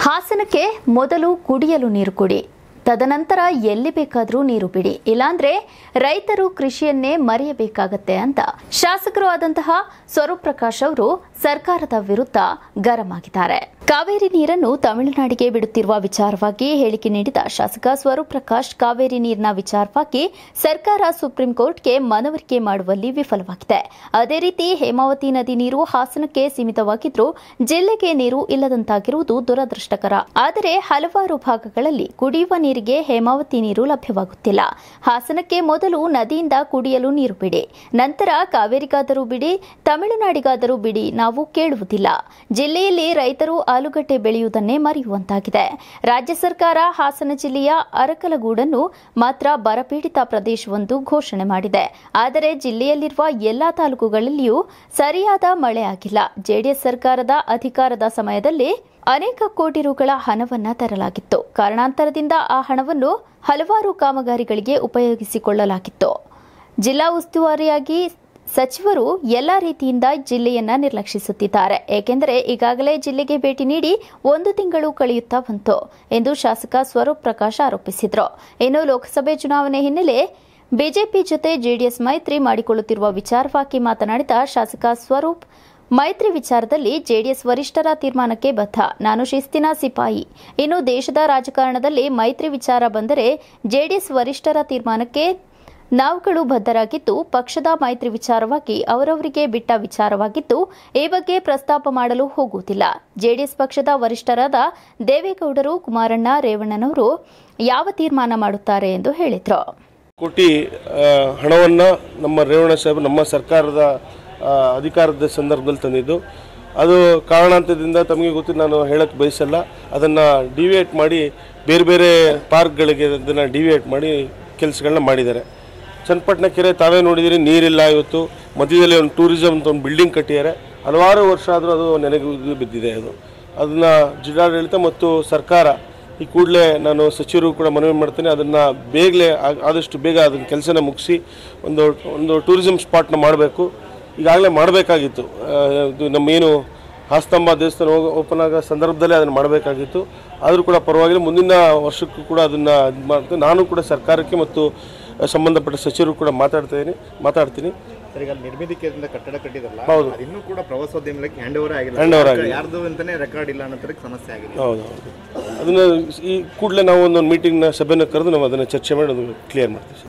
ಹಾಸನಕ್ಕೆ ಮೊದಲು ಕುಡಿಯಲು ನೀರು ಕೊಡಿ ತದನಂತರ ಎಲ್ಲಿ ಬೇಕಾದರೂ ನೀರು ಬಿಡಿ ಇಲ್ಲಾಂದ್ರೆ ರೈತರು ಕೃಷಿಯನ್ನೇ ಮರೆಯಬೇಕಾಗತ್ತೆ ಅಂತ ಶಾಸಕರು ಆದಂತಹ ಸ್ವರೂಪ್ ಪ್ರಕಾಶ್ ಅವರು ಸರ್ಕಾರದ ವಿರುದ್ಧ ಗರಂ ಆಗಿದ್ದಾರೆ ಕಾವೇರಿ ನೀರನ್ನು ತಮಿಳುನಾಡಿಗೆ ಬಿಡುತ್ತಿರುವ ವಿಚಾರವಾಗಿ ಹೇಳಿಕೆ ನೀಡಿದ ಶಾಸಕ ಸ್ವರೂಪ್ ಪ್ರಕಾಶ್ ಕಾವೇರಿ ನೀರಿನ ವಿಚಾರವಾಗಿ ಸರ್ಕಾರ ಸುಪ್ರೀಂ ಕೋರ್ಟ್ಗೆ ಮನವರಿಕೆ ಮಾಡುವಲ್ಲಿ ವಿಫಲವಾಗಿದೆ ಅದೇ ರೀತಿ ಹೇಮಾವತಿ ನದಿ ನೀರು ಹಾಸನಕ್ಕೆ ಸೀಮಿತವಾಗಿದ್ರೂ ಜಿಲ್ಲೆಗೆ ನೀರು ಇಲ್ಲದಂತಾಗಿರುವುದು ದುರದೃಷ್ಟಕರ ಆದರೆ ಹಲವಾರು ಭಾಗಗಳಲ್ಲಿ ಕುಡಿಯುವ ನೀರಿಗೆ ಹೇಮಾವತಿ ನೀರು ಲಭ್ಯವಾಗುತ್ತಿಲ್ಲ ಹಾಸನಕ್ಕೆ ಮೊದಲು ನದಿಯಿಂದ ಕುಡಿಯಲು ನೀರು ಬಿಡಿ ನಂತರ ಕಾವೇರಿಗಾದರೂ ಬಿಡಿ ತಮಿಳುನಾಡಿಗಾದರೂ ಬಿಡಿ ನಾವು ಕೇಳುವುದಿಲ್ಲ ಜಿಲ್ಲೆಯಲ್ಲಿ ರೈತರು ಆಲೂಗಡ್ಡೆ ಬೆಳೆಯುವುದನ್ನೇ ಮರೆಯುವಂತಾಗಿದೆ ರಾಜ್ಯ ಸರ್ಕಾರ ಹಾಸನ ಜಿಲ್ಲೆಯ ಅರಕಲಗೂಡನ್ನು ಮಾತ್ರ ಬರಪೀಡಿತ ಪ್ರದೇಶವೆಂದು ಘೋಷಣೆ ಮಾಡಿದೆ ಆದರೆ ಜಿಲ್ಲೆಯಲ್ಲಿರುವ ಎಲ್ಲಾ ತಾಲೂಕುಗಳಲ್ಲಿಯೂ ಸರಿಯಾದ ಮಳೆ ಆಗಿಲ್ಲ ಜೆಡಿಎಸ್ ಸರ್ಕಾರದ ಅಧಿಕಾರದ ಸಮಯದಲ್ಲಿ ಅನೇಕ ಕೋಟಿ ರುಗಳ ಹಣವನ್ನ ತರಲಾಗಿತ್ತು ಕಾರಣಾಂತರದಿಂದ ಆ ಹಣವನ್ನು ಹಲವಾರು ಕಾಮಗಾರಿಗಳಿಗೆ ಉಪಯೋಗಿಸಿಕೊಳ್ಳಲಾಗಿತ್ತು ಜಿಲ್ಲಾ ಉಸ್ತುವಾರಿಯಾಗಿ ಸಚಿವರು ಎಲ್ಲಾ ರೀತಿಯಿಂದ ಜಿಲ್ಲೆಯನ್ನ ನಿರ್ಲಕ್ಷಿಸುತ್ತಿದ್ದಾರೆ ಏಕೆಂದರೆ ಈಗಾಗಲೇ ಜಿಲ್ಲೆಗೆ ಭೇಟಿ ನೀಡಿ ಒಂದು ತಿಂಗಳು ಕಳೆಯುತ್ತಾ ಬಂತು ಎಂದು ಶಾಸಕ ಸ್ವರೂಪ್ ಪ್ರಕಾಶ್ ಆರೋಪಿಸಿದರು ಇನ್ನು ಲೋಕಸಭೆ ಚುನಾವಣೆ ಹಿನ್ನೆಲೆ ಬಿಜೆಪಿ ಜೊತೆ ಜೆಡಿಎಸ್ ಮೈತ್ರಿ ಮಾಡಿಕೊಳ್ಳುತ್ತಿರುವ ವಿಚಾರವಾಗಿ ಮಾತನಾಡಿದ ಶಾಸಕ ಸ್ವರೂಪ್ ಮೈತ್ರಿ ವಿಚಾರದಲ್ಲಿ ಜೆಡಿಎಸ್ ವರಿಷ್ಠರ ತೀರ್ಮಾನಕ್ಕೆ ಬದ್ಧ ನಾನು ಶಿಸ್ತಿನ ಸಿಪಾಯಿ ಇನ್ನು ದೇಶದ ರಾಜಕಾರಣದಲ್ಲಿ ಮೈತ್ರಿ ವಿಚಾರ ಬಂದರೆ ಜೆಡಿಎಸ್ ವರಿಷ್ಠರ ತೀರ್ಮಾನಕ್ಕೆ ನಾವುಗಳು ಬದ್ಧರಾಗಿದ್ದು ಪಕ್ಷದ ಮೈತ್ರಿ ವಿಚಾರವಾಗಿ ಅವರವರಿಗೆ ಬಿಟ್ಟ ವಿಚಾರವಾಗಿದ್ದು ಈ ಬಗ್ಗೆ ಪ್ರಸ್ತಾಪ ಮಾಡಲು ಹೋಗುವುದಿಲ್ಲ ಜೆಡಿಎಸ್ ಪಕ್ಷದ ವರಿಷ್ಠರಾದ ದೇವೇಗೌಡರು ಕುಮಾರಣ್ಣ ರೇವಣ್ಣನವರು ಯಾವ ತೀರ್ಮಾನ ಮಾಡುತ್ತಾರೆ ಎಂದು ಹೇಳಿದರು ಕೋಟಿ ಹಣವನ್ನು ನಮ್ಮ ರೇವಣ್ಣ ಸಾಹೇಬ್ ನಮ್ಮ ಸರ್ಕಾರದ ಆ, ಅಧಿಕಾರದ ಸಂದರ್ಭದಲ್ಲಿ ತಂದಿದ್ದು ಅದು ಕಾರಣಾಂತರದಿಂದ ತಮಗೆ ಗೊತ್ತು ನಾನು ಹೇಳಕ್ಕೆ ಬಯಸಲ್ಲ ಅದನ್ನು ಡಿವಿಯೇಟ್ ಮಾಡಿ ಬೇರೆ ಬೇರೆ ಪಾರ್ಕ್ಗಳಿಗೆ ಅದನ್ನು ಡಿವಿಯೇಟ್ ಮಾಡಿ ಕೆಲಸಗಳನ್ನ ಮಾಡಿದ್ದಾರೆ ಚನ್ನಪಟ್ಟಣ ಕೆರೆ ತಾವೇ ನೋಡಿದಿರಿ ನೀರಿಲ್ಲ ಇವತ್ತು ಮಧ್ಯದಲ್ಲಿ ಒಂದು ಟೂರಿಸಮ್ ಅಂತ ಒಂದು ಬಿಲ್ಡಿಂಗ್ ಕಟ್ಟಿದ್ದಾರೆ ಹಲವಾರು ವರ್ಷ ಆದರೂ ಅದು ನೆನೆಗೆ ಬಿದ್ದಿದೆ ಅದು ಅದನ್ನು ಜಿಲ್ಲಾಡಳಿತ ಮತ್ತು ಸರ್ಕಾರ ಈ ಕೂಡಲೇ ನಾನು ಸಚಿವರು ಕೂಡ ಮನವಿ ಮಾಡ್ತೇನೆ ಅದನ್ನು ಬೇಗಲೇ ಆ- ಆದಷ್ಟು ಬೇಗ ಅದನ್ನ ಕೆಲಸನ ಮುಗಿಸಿ ಒಂದು ಒಂದು ಟೂರಿಸಂ ಸ್ಪಾಟ್ನ ಮಾಡಬೇಕು ಈಗಾಗಲೇ ಮಾಡಬೇಕಾಗಿತ್ತು ಇದು ನಮ್ಮೇನು ಹಾಸ್ತಂಬ ದೇವಸ್ಥಾನ ಹೋಗೋ ಓಪನ್ ಆಗೋ ಸಂದರ್ಭದಲ್ಲೇ ಅದನ್ನು ಮಾಡಬೇಕಾಗಿತ್ತು ಆದರೂ ಕೂಡ ಪರವಾಗಿಲ್ಲ ಮುಂದಿನ ವರ್ಷಕ್ಕೂ ಕೂಡ ಅದನ್ನು ಇದು ಮಾಡ್ತೀನಿ ನಾನು ಕೂಡ ಸರ್ಕಾರಕ್ಕೆ ಮತ್ತು ಸಂಬಂಧಪಟ್ಟ ಸಚಿವರು ಕೂಡ ಮಾತಾಡ್ತಾ ಇದ್ದೀನಿ ಮಾತಾಡ್ತೀನಿ ಸರ್ ಈಗ ನಿರ್ಮಿತಿ ಕೇಂದ್ರದಿಂದ ಕಟ್ಟಡ ಕಟ್ಟಿದ್ರಲ್ಲ ಹೌದು. ಅದು ಇನ್ನೂ ಕೂಡ ಪ್ರವಾಸೋದ್ಯಮಕ್ಕೆ ಹ್ಯಾಂಡ್ ಓವರ್ ಆಗಿಲ್ಲ Hand over ಆಗಿಲ್ಲ. ಯಾರ್ದು ಅಂತಾನೆ ರೆಕಾರ್ಡ್ ಇಲ್ಲ ಅನ್ನೋ ಥರಕ್ಕೆ ಸಮಸ್ಯೆ ಆಗಿದೆ ಹೌದು ಹೌದು ಅದನ್ನು ಈ ಕೂಡಲೇ ನಾವು ಒಂದೊಂದು ಮೀಟಿಂಗ್ನ ಸಭೆನ ಕರೆದು ನಾವು ಅದನ್ನು ಚರ್ಚೆ ಮಾಡಿ ಅದು ಕ್ಲಿಯರ್ ಮಾಡ್ತೀವಿ